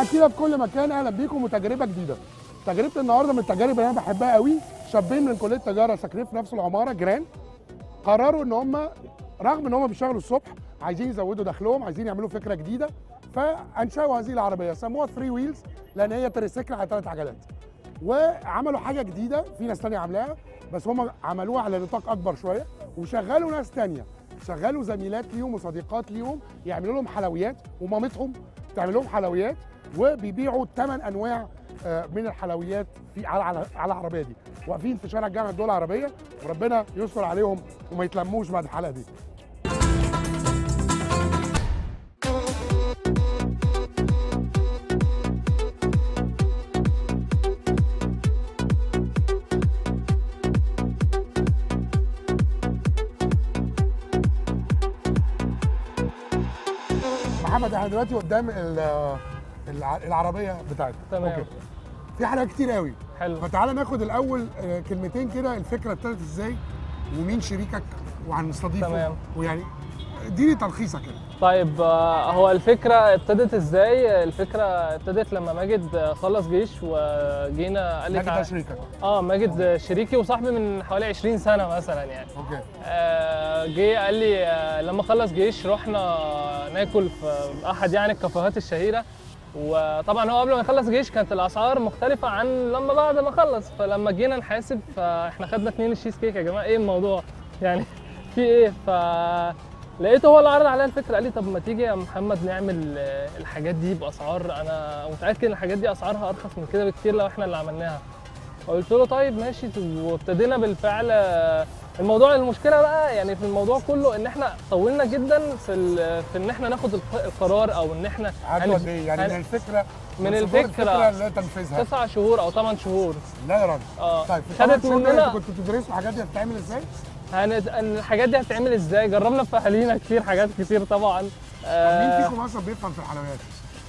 اكيله في كل مكان اهلا بيكم وتجربه جديده تجربه النهارده من التجارب اللي انا بحبها قوي شابين من كليه تجاره ساكنين في نفس العماره جيران قرروا ان هم رغم ان هم بيشتغلوا الصبح عايزين يزودوا دخلهم عايزين يعملوا فكره جديده فانشأوا هذه العربيه سموها 3 ويلز لان هي تريسيكل على ثلاث عجلات وعملوا حاجه جديده في ناس تانية عاملاها بس هم عملوها على نطاق اكبر شويه وشغلوا ناس تانية شغلوا زميلات ليهم وصديقات ليهم يعملوا لهم حلويات ومامتهم تعمل لهم حلويات وبيبيعوا ثمان انواع آه، من الحلويات في على على, على العربيه دي واقفين في شارع جامعه الدول العربيه وربنا يستر عليهم وما يتلموش بعد الحلقه دي محمد احنا دلوقتي قدام ال- الع- العربيه بتاعتنا تمام. في حاجات كتير قوي حلو فتعالى ناخد الاول آه، كلمتين كده الفكره ابتدت ازاي ومين شريكك وهنستضيفه تمام. ويعني اديني تلخيصه كده طيب آه، هو الفكرة ابتدت ازاي؟ الفكرة ابتدت لما ماجد آه، خلص جيش وجينا قال لي ماجد ده تعال- شريكك اه ماجد شريكي وصاحبي من حوالي 20 سنة مثلا يعني اوكي آه، جه قال لي آه، لما خلص جيش رحنا ناكل في احد يعني الكافيهات الشهيرة وطبعا هو قبل ما يخلص جيش كانت الاسعار مختلفة عن لما بعد ما خلص فلما جينا نحاسب فاحنا خدنا اتنين الشيز كيك يا جماعة ايه الموضوع يعني في ايه ف لقيته هو اللي عرض عليا الفكره قال لي طب ما تيجي يا محمد نعمل آه، الحاجات دي باسعار انا متاكد ان الحاجات دي اسعارها ارخص من كده بكتير لو احنا اللي عملناها قلت له طيب ماشي وابتدينا بالفعل آه، الموضوع المشكله بقى يعني في الموضوع كله ان احنا طولنا جدا في ال- في ان احنا ناخد الق- القرار او ان احنا قعدوا قد ايه يعني هن- من الفكره من صدور الفكرة. لتنفيذها تسع شهور او ثمان شهور لا يا راجل اه طيب في خدت خمس شهور دول مننا انتوا كنتوا بتدرسوا الحاجات دي هتتعمل ازاي؟ هنت... الحاجات دي هتتعمل ازاي جربنا في اهالينا كتير حاجات كتير طبعا مين آه، فيكم اصلا بيفهم في الحلويات؟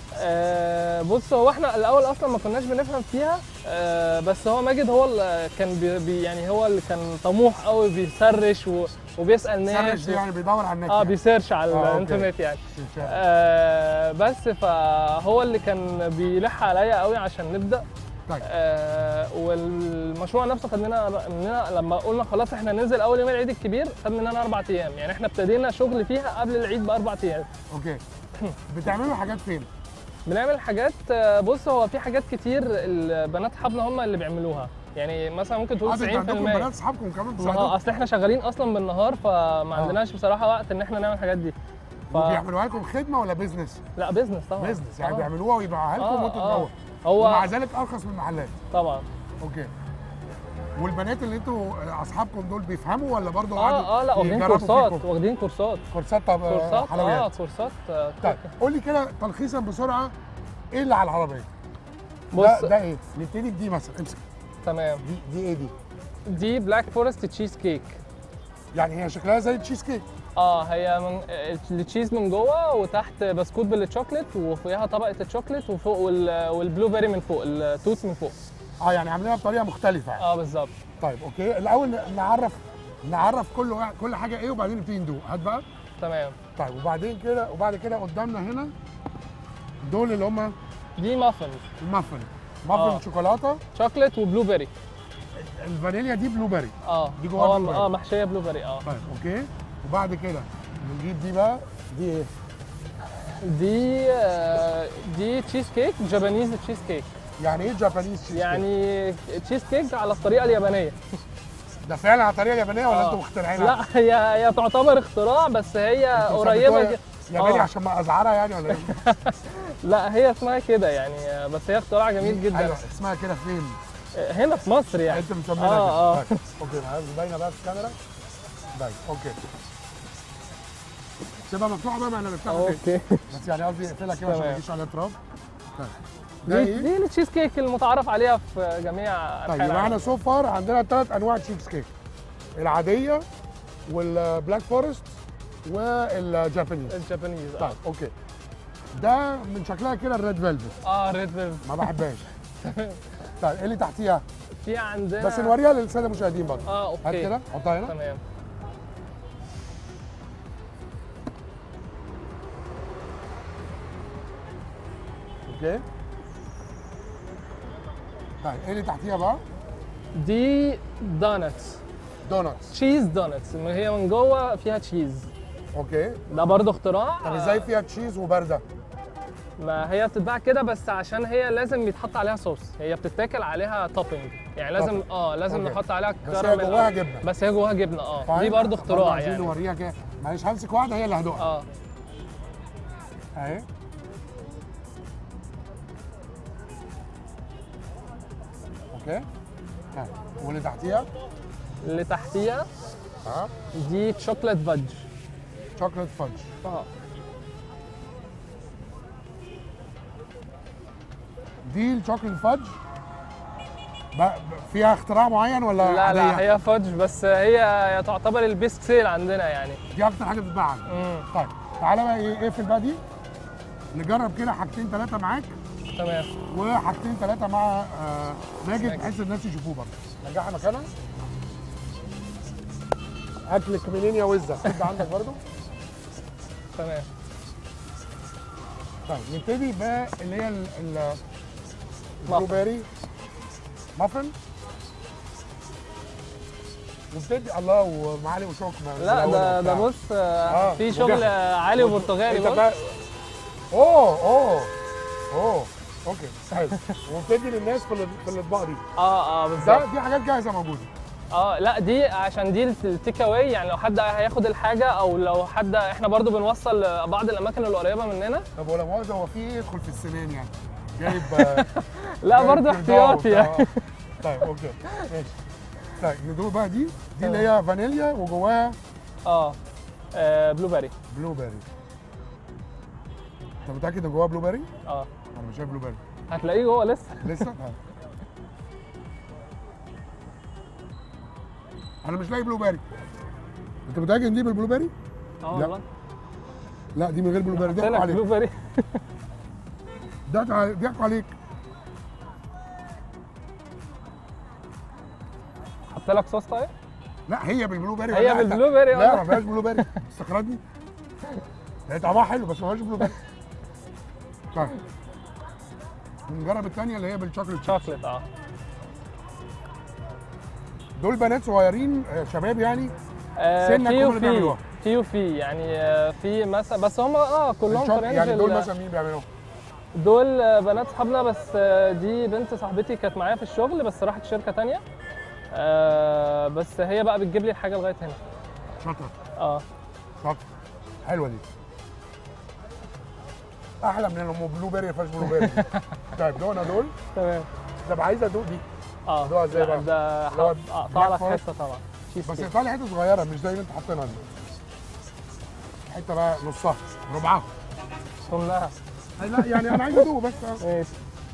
آه، بص هو احنا الاول اصلا ما كناش بنفهم فيها آه، بس هو ماجد هو اللي كان بي بي- يعني هو اللي كان طموح قوي بيسرش و- وبيسال سرش ناس دي يعني بيدور على النت اه يعني. بيسيرش على آه، أوكي. الانترنت يعني شايف. آه، بس فهو اللي كان بيلح عليا قوي عشان نبدا طيب آه، والمشروع نفسه خد مننا مننا لما قلنا خلاص احنا ننزل اول يوم العيد الكبير خد مننا اربع ايام يعني احنا ابتدينا شغل فيها قبل العيد باربع ايام اوكي بتعملوا حاجات فين؟ بنعمل حاجات آه، بص هو في حاجات كتير البنات حبنا هم اللي بيعملوا يعني مثلا ممكن اه تقول ده انتوا عندكم 90% بنات اصحابكم كمان ما هو بتساعدوكم اصل احنا شغالين اصلا بالنهار فما آه. عندناش بصراحه وقت ان احنا نعمل الحاجات دي ف... وبيعملوها لكم خدمه ولا بيزنس؟ لا بيزنس طبعا بيزنس يعني آه. بيعملوها ويبيعوها لكم آه، وانتوا آه. تبيعوها هو ومع ذلك ارخص من المحلات طبعا اوكي والبنات اللي انتوا اصحابكم دول بيفهموا ولا برضه اه اه لا واخدين يجربوا كورسات فيكم؟ واخدين كورسات كورسات طب كورسات اه حلويات كورسات آه، طيب قول لي كده تلخيصا بسرعه ايه اللي على العربيه؟ بص ده ده ايه؟ نبتدي بدي مثلا امسك تمام دي دي ايه دي؟ دي بلاك فورست تشيز كيك يعني هي شكلها زي التشيز كيك اه هي من التشيز من جوه وتحت بسكوت بالشوكليت وفوقها طبقه الشوكليت وفوق وال- والبلو بيري من فوق التوت من فوق اه يعني عاملينها بطريقه مختلفه يعني. اه بالظبط طيب اوكي الاول نعرف نعرف كل واحد كل حاجه ايه وبعدين نبتدي ندوق هات بقى تمام طيب وبعدين كده وبعد كده قدامنا هنا دول اللي هم دي مافن المافن مافن آه. شوكولاته شوكليت وبلو بيري الفانيليا دي بلو بيري اه دي جواها هو- بلو بيري. اه محشيه بلو بيري اه طيب اوكي وبعد كده نجيب دي بقى دي ايه؟ دي آه دي تشيز كيك جابانيز تشيز كيك يعني ايه جابانيز تشيز كيك؟ يعني تشيز كيك على الطريقه اليابانيه ده فعلا على الطريقه اليابانيه ولا آه. انتوا مخترعينها؟ لا هي هي تعتبر اختراع بس هي انتوا قريبه سميتوها ج- ياباني آه. عشان ما ازعرها يعني ولا ايه؟ لا هي اسمها كده يعني بس هي اختراع جميل جدا ايوه اسمها كده فين؟ هنا في مصر يعني انت مسمينها اه كده اه طيب. اوكي معايا باينه بقى في الكاميرا باين اوكي سيبها مفتوحه بقى ما انا بفتحها تاني. اوكي بس يعني قصدي اقفلها كده عشان ما تمام. يجيش عليها تراب طيب ده دي ايه؟ دي التشيز كيك المتعارف عليها في جميع طيب انحاء يبقى احنا العالم سو فار عندنا ثلاث انواع تشيز كيك العاديه والبلاك فورست والجابانيز الجابانيز اه طيب اوكي ده من شكلها كده الريد فيلفت اه ريد فيلفت ما بحبهاش طيب ايه اللي تحتيها؟ في عندنا بس نوريها للساده المشاهدين برضه اه هات اوكي كده حطها هنا تمام اوكي طيب ايه اللي تحتيها بقى؟ دي دونتس دوناتس تشيز دونتس هي من جوه فيها تشيز اوكي ده برضه اختراع طب ازاي فيها تشيز وبارده؟ ما هي بتتباع كده بس عشان هي لازم يتحط عليها صوص هي بتتاكل عليها توبينج يعني لازم Topping. اه لازم أوكي. نحط عليها بس هي كراميل جواها أو- جبنة. بس هي جواها جبنه اه طيب. دي برضه برضه اختراع عايزين يعني نوريها كده معلش همسك واحده هي اللي هدوقها اه اهي اوكي طيب واللي تحتيها اللي تحتيها ها دي شوكليت فudge شوكليت فudge اه دي الشوكليت فudge ب- ب- فيها اختراع معين ولا لا عادية؟ لا هي فudge بس هي هي تعتبر البيست سيل عندنا يعني دي اكتر حاجه بتتباع عندنا. امم طيب تعالى بقى ايه اقفل بقى دي نجرب كده حاجتين ثلاثه معاك تمام وحاجتين ثلاثه مع آه ماجد ماجد. بحيث الناس يشوفوه برضه نرجعها مكانها اكلك منين يا وزه كده عندك برضه تمام طيب نبتدي باللي هي ال- ال- البلو بيري مافن نبتدي الله ومعالي وشوك لا ده ده بص آه، آه، في شغل وبيحصل. آه، عالي وبرتغالي انت بص بقى اوه اوه اوه اوكي حلو وبتدي للناس في ال- في الاطباق دي اه اه ده بالظبط دي حاجات جاهزه موجوده اه لا دي عشان دي التيك اواي يعني لو حد هياخد الحاجه او لو حد احنا برضو بنوصل بعض الاماكن اللي قريبه مننا طب ولا مؤاخذه هو في ايه يدخل في السنان يعني جايب آه، لا جايب برضو كرداء احتياطي وبتاع. يعني طيب اوكي ماشي طيب ندوق بقى دي دي اللي هي فانيليا وجواها اه آه، بلو بيري بلو بيري انت متاكد ان جواها بلو بيري؟ اه انا مش شايف بلو بيري هتلاقيه جوه لسه لسه؟ طيب. انا مش لاقي بلو بيري انت متاكد ان دي بالبلو بيري؟ اه لا. والله لا دي من غير بلو بيري قلت ضحكوا لك عليك بلو بيري ضحكوا عليك- ضحكوا عليك حط لك صوص طيب لا هي بالبلو بيري هي ولا لا؟ بالبلو بيري لا والله. ما فيهاش بلو بيري استقرضني هي طعمها حلو بس ما فيهاش بلو بيري طيب نجرب الثانيه اللي هي بالشوكليت شيب. شوكليت اه دول بنات صغيرين آه، شباب يعني آه، سنك في هم اللي وفي بيعملوها. في وفي يعني آه، في مثلا بس هم اه كلهم الشوك- فرنج يعني دول ال- مثلا مين بيعملوها؟ دول آه، بنات صحابنا بس آه، دي بنت صاحبتي كانت معايا في الشغل بس راحت شركه تانية آه، بس هي بقى بتجيب لي الحاجه لغايه هنا شاطر اه شاطر حلوه دي احلى من ام بلو بيري ما فيهاش بلو بيري طيب دونا دول تمام طب عايز ادوق دي اه اللي هو ازاي لا، بقى؟ ده اللي هو اقطع لك black forest. حته طبعا تشيز بس كيك. اقطع لي حته صغيره مش زي اللي انت حاطينها دي حته بقى نصها ربعها ثمنها أي لا يعني انا عايز ادوق بس آه. ماشي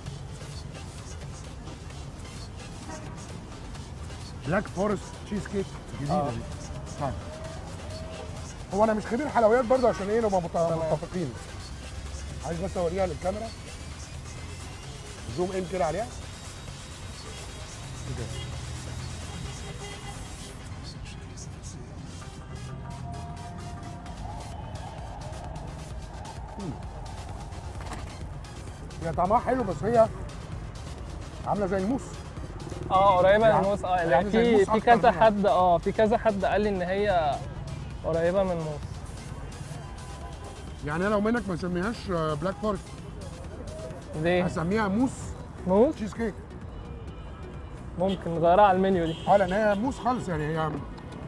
بلاك فورست تشيز كيك جديده آه. دي طيب هو انا مش خبير حلويات برضه عشان ايه نبقى مت- متفقين عايز بس اوريها للكاميرا زوم ان كده عليها كده. مم. هي طعمها حلو بس هي عامله زي الموس اه قريبه من يعني- الموس اه يعني يعني زي في الموس في أكتر كذا منها. حد اه في كذا حد قال لي ان هي قريبه من الموس يعني انا ومنك ما نسميهاش بلاك فورست ليه؟ هسميها موس موس تشيز كيك ممكن نغيرها على المنيو دي اه لان هي موس خالص يعني هي مم.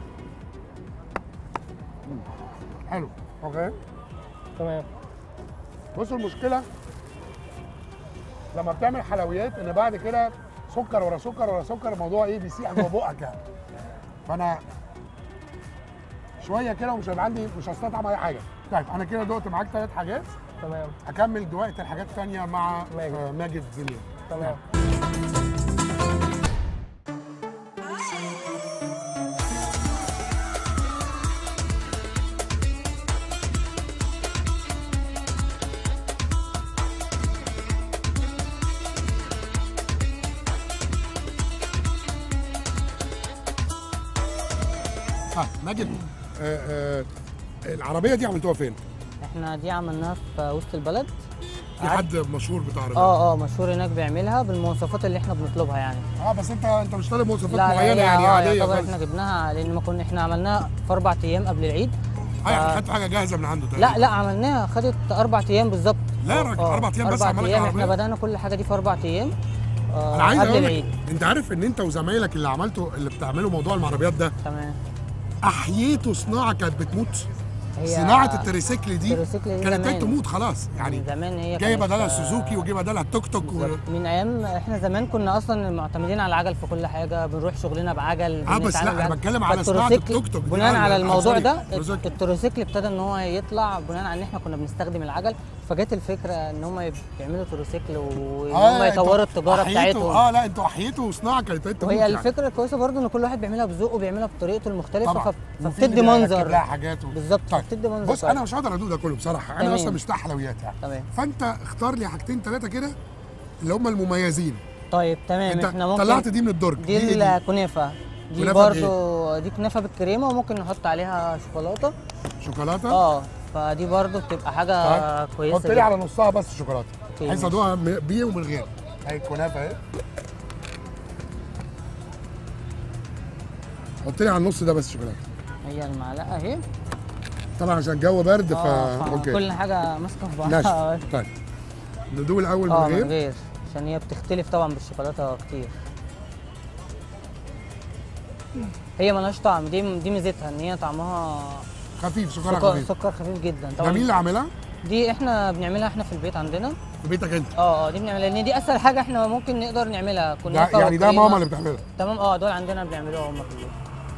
حلو اوكي تمام بصوا المشكله لما بتعمل حلويات ان بعد كده سكر ورا سكر ورا سكر الموضوع ايه بيسيح جوه بقك يعني فانا شويه كده ومش هيبقى عندي مش هستطعم اي حاجه طيب انا كده دقت معاك ثلاث حاجات تمام هكمل دلوقتي الحاجات الثانيه مع ماجد. آه، ماجد بالليل تمام ها ماجد آه آه العربيه دي عملتوها فين؟ احنا دي عملناها في وسط البلد في حد مشهور بتاع عربيات اه اه مشهور هناك بيعملها بالمواصفات اللي احنا بنطلبها يعني اه بس انت انت مش طالب مواصفات لا لا معينه هي يعني اه عاديه يعتبر خالص احنا جبناها لان ما كنا احنا عملناها في اربع ايام قبل العيد اه يعني ف- خدت حاجه جاهزه من عنده تقريبا لا لا عملناها خدت اربع ايام بالظبط لا يا راجل، آه، أربع أيام بس اربع عملت ايام العربية؟ احنا بدانا كل حاجه دي في اربع ايام آه انا عايز قبل اقول لك العيد انت عارف ان انت وزمايلك اللي عملتوا اللي بتعملوا موضوع المعربيات ده تمام احييتوا صناعه كانت بتموت هي صناعه التريسيكل دي التريسيكل دي كانت زمان. ابتدت تموت خلاص يعني من زمان هي جاي كانت، بدلها آه، سوزوكي وجاي بدلها التوك توك و... بالظبط. من ايام احنا زمان كنا اصلا معتمدين على العجل في كل حاجه بنروح شغلنا بعجل اه بس بنتعامل لا انا بعجل. بتكلم على صناعه فالتروسيكل- التوك توك دي. بناء آه، على آه، الموضوع سوري، ده تروسيكل. التروسيكل ابتدى ان هو يطلع بناء على ان احنا كنا بنستخدم العجل فجت الفكره ان هم يعملوا تروسيكل وان هم انتوا يطوروا التجاره أحييتوا- بتاعتهم اه لا انتوا احييتوا صناعه كانت ابتدت تموت وهي يعني. الفكره الكويسه برضو ان كل واحد بيعملها بذوقه وبيعملها بطريقته المختلفه طبعا فب- وفي فبتدي اللي بيركب منظر لها حاجات و... بالظبط طيب فبتدي منظر بص كويس. انا مش هقدر ادوق ده كله بصراحه انا تمام. اصلا مش بتاع حلويات يعني تمام فانت اختار لي حاجتين ثلاثه كده اللي هم المميزين طيب تمام انت احنا ممكن طلعت دي من الدرج دي إيه دي الكنافه دي كنافة برضو دي كنافه بالكريمه وممكن نحط عليها شوكولاته شوكولاته اه فدي برضو بتبقى حاجه طيب. كويسه حط لي جدا. على نصها بس شوكولاته اوكي، عايز ماشي. ادوقها م- بيه ومن غير اهي الكنافه اهي حط لي على النص ده بس شوكولاته هي المعلقه اهي طبعا عشان الجو برد فا اه اوكي كل حاجه ماسكه في ناشف بعضها طيب ندوق الاول من اه من غير غير عشان هي بتختلف طبعا بالشوكولاته كتير هي ملهاش طعم دي دي ميزتها ان هي طعمها خفيف سكرها سكر, خفيف سكر خفيف جدا ده طبعا مين اللي عاملها؟ دي احنا بنعملها احنا في البيت عندنا في بيتك انت اه اه دي بنعملها لان دي اسهل حاجه احنا ممكن نقدر نعملها ده كنافه يعني ده وكريمة. ماما اللي بتعملها تمام اه دول عندنا بنعملوها هم في البيت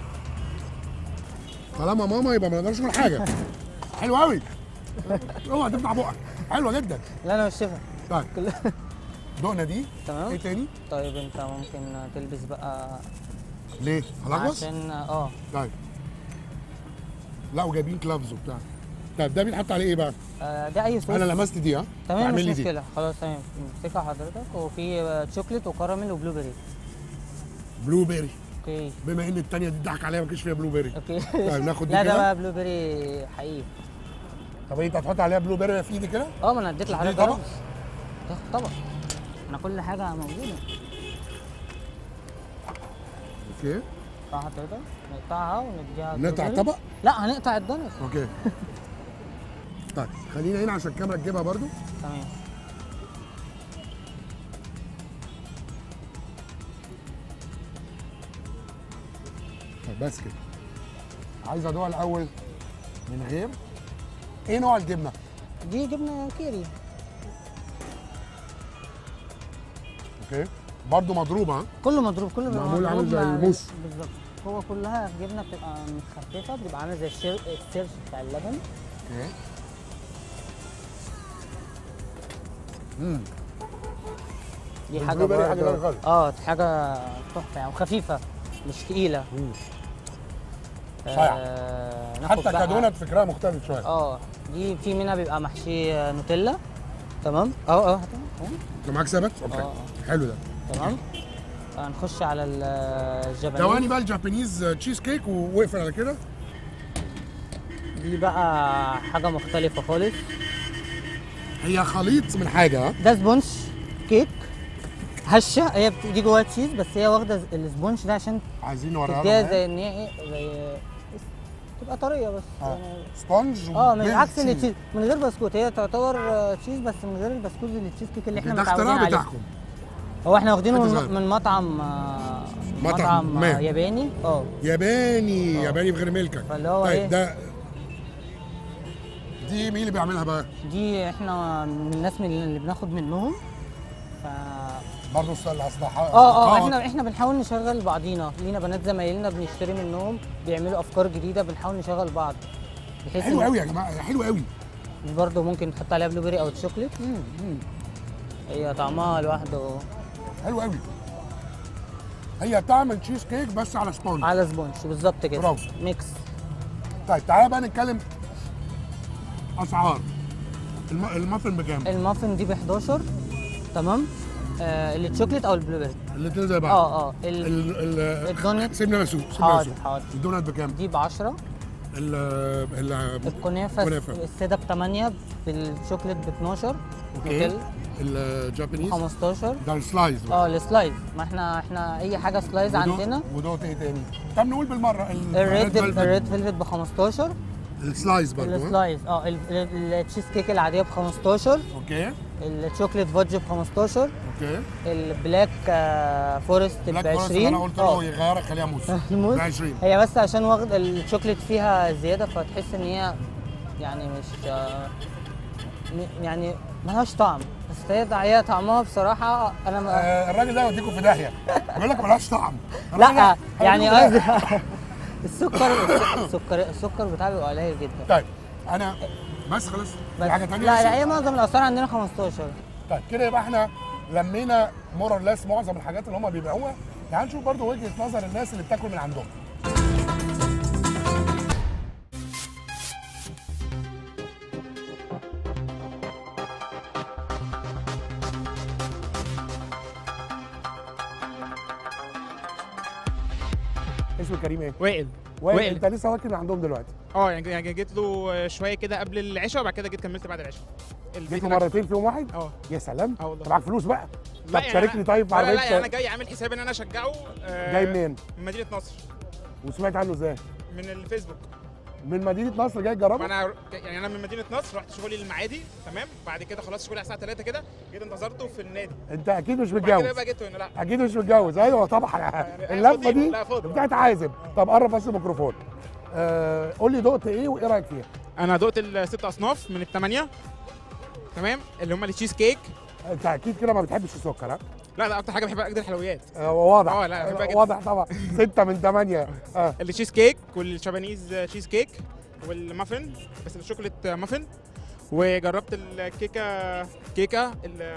طالما ماما يبقى ما نقدرش نقول حاجه حلو قوي اوعى تفتح بقك حلوه جدا لا انا مش شايفها طيب كل- دقنا دي ايه تمام تاني؟ طيب انت ممكن تلبس بقى ليه؟ هلغوص؟ عشان اه طيب لا وجايبين كلافز وبتاع طيب ده بيتحط عليه ايه بقى؟ آه، ده اي صوص انا لمست دي ها؟ تمام اعمل مش لي دي. مشكله خلاص تمام امسكها حضرتك وفي آه، شوكليت وكراميل وبلو بيري بلو بيري اوكي بما ان التانيه دي ضحك عليها ما كانش فيها بلو بيري اوكي طيب ناخد دي لا ده كده بقى بلو بيري حقيقي طب انت هتحط عليها بلو بيري في ايدي كده؟ اه ما انا اديت لحضرتك طبق؟ أهو. ده طبق انا كل حاجه موجوده اوكي بتاع حضرتك نقطعها ونديها نقطع بلو بيري. الطبق؟ لا هنقطع الدونت اوكي طيب خلينا هنا عشان الكاميرا تجيبها برضو تمام طيب بس كده عايز ادوقها الاول من غير ايه نوع الجبنه؟ دي جبنه كيري اوكي برضو مضروبه ها؟ كله مضروب كله بيبقى معمول عامل مضروب زي مع- الموس. بالظبط هو كلها جبنه بتبقى متخففه بتبقى عامله زي الشير... السيرش بتاع اللبن اوكي امم دي البلو حاجه بيري حاجة برضه تانية خالص. اه حاجه تحفه يعني وخفيفه مش تقيله مم. آه ناخد حتى بقى- كدونت فكرها مختلف شويه اه دي في منها بيبقى محشي نوتيلا تمام اه اه هاتها. اه انت معاك سمك؟ اوكي اه حلو ده تمام هنخش على ال- الجبانيز دواني بقى الجابانيز تشيز كيك ووقفل على كده دي بقى حاجه مختلفه خالص هي خليط من حاجه ها ده سبونج كيك هشه هي بت- دي جواها تشيز بس هي واخده السبونج ده عشان عايزين نوريها تديها لهم زي اهي. ان هي ايه زي تبقى طريه بس اه يعني سبونج اه من وبيض عكس تشيز. التشيز من غير بسكوت هي تعتبر آه، تشيز بس من غير البسكوت اللي التشيز كيك اللي احنا ده متعودين اختراع عليه بتاعكم هو احنا واخدينه حد من, صغير. من مطعم آه، مطعم مطعم ما. آه، ياباني اه ياباني اه. ياباني بغير ملكك فاللي هو طيب ايه ده دي مين اللي بيعملها بقى؟ دي احنا من الناس من اللي بناخد منهم ف برضه الاصدقاء اه اه احنا احنا بنحاول نشغل بعضينا لينا بنات زمايلنا بنشتري منهم بيعملوا افكار جديده بنحاول نشغل بعض بحيث حلو إن قوي يا جماعه حلو قوي برضه ممكن تحط عليها بلو بيري او شوكليت هي طعمها لوحده حلو قوي هي طعم التشيز كيك بس على سبونج على سبونج بالظبط كده برافو. ميكس طيب تعالى بقى نتكلم اسعار الم... المافن بكام؟ المافن دي ب 11 تمام آه الشوكليت او البلو بيري الاثنين زي بعض اه اه ال- ال... ال... الدونت سيبنا مسوق سيبنا حاضر مسوق حاضر الدونات بكام؟ دي ب 10 ال... ال... الكنافه الكنافة. الساده ب 8 بالشوكليت ب 12 اوكي نوتيلا الجابانيز 15 ده السلايز بقى. اه السلايز ما احنا احنا اي حاجه سلايز ودول- عندنا ودول ايه تاني طب نقول بالمره ال- الريد velvet. الريد فيلفت ب 15 السلايز برضه ها؟ السلايز اه ال- ال- التشيز كيك العاديه ب 15 اوكي الشوكليت فودج ب 15 اوكي البلاك آه، فورست ب بلاك فورست اللي 20 انا قلت له يغيرها خليها موس الموز ب 20 هي بس عشان واخد الشوكليت فيها زياده فتحس ان هي يعني مش آه، م- يعني ملهاش طعم بس هي هي طعمها بصراحه انا ما آه، الراجل ده يوديكم في داهيه بيقول لك ملهاش طعم لا الراجل يعني هيوديكوا في قصدي داهية. السكر السكر السكر بتاعه بيبقى قليل جدا طيب انا بس خلاص في بس حاجه ثانيه لا لا هي معظم الاسعار عندنا 15 طيب كده يبقى احنا لمينا مور ليس معظم الحاجات اللي هم بيبيعوها تعال نشوف برضو وجهه نظر الناس اللي بتاكل من عندهم اسمه كريم ايه؟ وائل وائل وائل. انت لسه واكل من عندهم دلوقتي اه يعني يعني جيت له شويه كده قبل العشاء وبعد كده جيت كملت بعد العشاء جيت البيت له هناك- مرتين في يوم واحد؟ اه يا سلام اه والله. انت معاك فلوس بقى طب لا يعني شاركني أنا- طيب في لا لا, لا عربيه يعني انا جاي عامل حساب ان انا اشجعه آه، جاي منين؟ من مدينه نصر وسمعت عنه ازاي؟ من الفيسبوك من مدينه نصر جاي تجربه؟ وانا يعني انا من مدينه نصر رحت شغلي المعادي تمام بعد كده خلاص شغلي على الساعه 3 كده جيت انتظرته في النادي انت اكيد مش بعد كده متجوز بقى جيت هنا لا اكيد مش متجوز ايوه طبعا يعني اللفه فاضي- دي لا فاضي. بتاعت عازب طب قرب بس الميكروفون آه قول لي دقت ايه وايه رايك فيها؟ انا دقت الست اصناف من الثمانيه تمام اللي هم التشيز كيك انت اكيد كده ما بتحبش السكر ها؟ لا لا اكتر حاجه بحبها اجدر الحلويات آه واضح اه، لا، بحبها آه، جدا. واضح طبعا ستة من ثمانية اه التشيز كيك والشابانيز تشيز كيك والمافن بس الشوكولات مافن وجربت الكيكه كيكه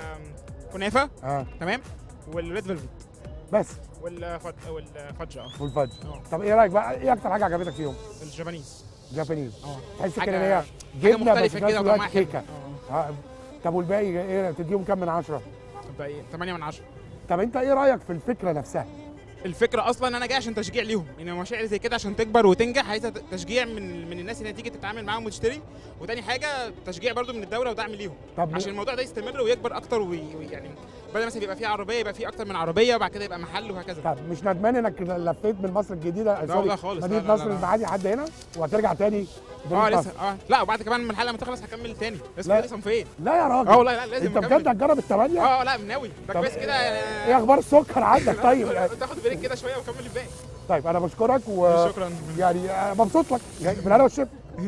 الكنافه اه تمام والريد فيلفت بس والفج والفج اه والفجر اه. طب ايه رايك بقى ايه اكتر حاجه عجبتك فيهم؟ الجابانيز جابانيز اه تحس حاجة- كده ان هي حاجه جبنه بس مختلفه في نفس كده الوقت وطعمها حلو كيكه اه. آه. طب والباقي ايه تديهم كام من عشرة؟ يبقى ايه 8 من 10 طب انت ايه رايك في الفكره نفسها؟ الفكره اصلا انا جاي عشان تشجيع ليهم ان المشاريع زي كده عشان تكبر وتنجح عايزه تشجيع من من الناس اللي تيجي تتعامل معاهم وتشتري وتاني حاجه تشجيع برضو من الدوله ودعم ليهم طب عشان الموضوع ده يستمر ويكبر اكتر وي- ويعني بدل مثلا يبقى فيه عربيه يبقى فيه اكتر من عربيه وبعد كده يبقى محل وهكذا طب مش ندمان انك لفيت من مصر الجديده لا والله خالص، مدينه لا لا نصر لا. المعادي لحد هنا وهترجع تاني اه مدينة لسه نصر. اه لا وبعد كمان من الحلقه لما تخلص هكمل تاني لسه لا. لسه صنفين لا يا راجل اه والله لا لازم انت أكمل. بجد هتجرب الثمانيه؟ اه لا ناوي ده طب كويس كده ايه اخبار السكر عندك طيب يعني تاخد بريك كده شويه وكمل الباقي طيب انا بشكرك و شكرا يعني آه، مبسوط لك يعني بالهنا والشفا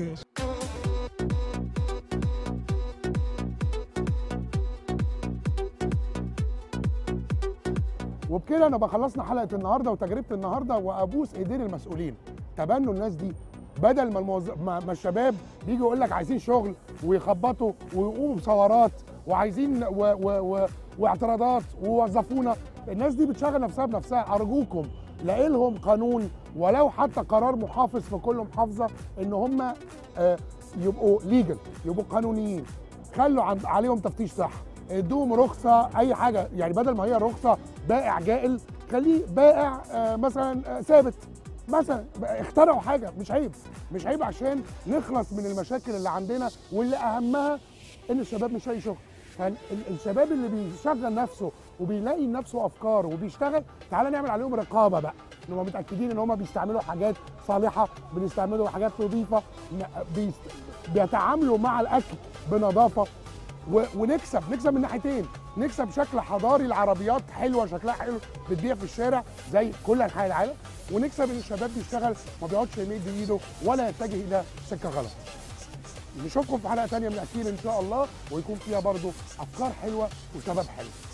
وبكده نبقى خلصنا حلقه النهارده وتجربه النهارده وابوس ايدين المسؤولين تبنوا الناس دي بدل ما الموز... ما ما الشباب بيجوا يقول لك عايزين شغل ويخبطوا ويقوموا بثورات وعايزين و... و... و... واعتراضات ووظفونا الناس دي بتشغل نفسها بنفسها ارجوكم لاقي لهم قانون ولو حتى قرار محافظ في كل محافظه ان هم آه، يبقوا ليجل يبقوا قانونيين خلوا عن- عليهم تفتيش صح ادوهم رخصه اي حاجه يعني بدل ما هي رخصه بائع جائل خليه بائع آه، مثلا آه، ثابت مثلا اخترعوا حاجه مش عيب مش عيب عشان نخلص من المشاكل اللي عندنا واللي اهمها ان الشباب مش لاقي شغل يعني ال- الشباب اللي بيشغل نفسه وبيلاقي لنفسه افكار وبيشتغل تعالى نعمل عليهم رقابه بقى ان هم متاكدين ان هم بيستعملوا حاجات صالحه بيستعملوا حاجات نظيفه ن- بيست... بيتعاملوا مع الاكل بنظافه و... ونكسب نكسب من ناحيتين نكسب شكل حضاري العربيات حلوه شكلها حلو بتبيع في الشارع زي كل انحاء العالم ونكسب ان الشباب بيشتغل ما بيقعدش يمد ايده ولا يتجه الى سكه غلط نشوفكم في حلقه تانية من اكيد ان شاء الله ويكون فيها برضو افكار حلوه وشباب حلو